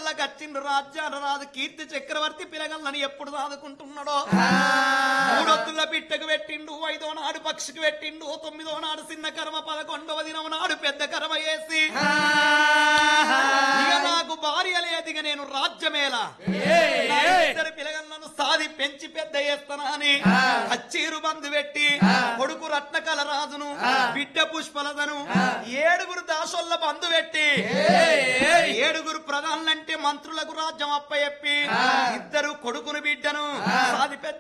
పిలగళ్ళకి వచ్చిండు రాజ్యాన రాజు కీర్తి చక్రవర్తి పిలగళ్ళని ఎప్పుడు సాదుకుంటున్నాడో మూడొత్తుల బిట్టకు పెట్టిండు ఐదో నాడు పక్షికి పెట్టిండు తొమ్మిదో నాడు చిన్న కర్మ పదకొండవ దినం నాడు పెద్ద కర్మ వేసి ఇక నాకు భార్య లేదు ఇక నేను రాజ్యమేలా నా ఇద్దరు పిలగలను సాది పెంచి పెద్ద చేస్తానని అచ్చీరు బంధు పెట్టి కొడుకు రత్నకల రాజును బిడ్డ పుష్పలదను ఏడుగురు దాసోళ్ళ బంధు పెట్టి ఏడుగురు ప్రధానులంటే మంత్రులకు రాజ్యం అప్పచెప్పి ఇద్దరు కొడుకును బిడ్డను సాది పెద్ద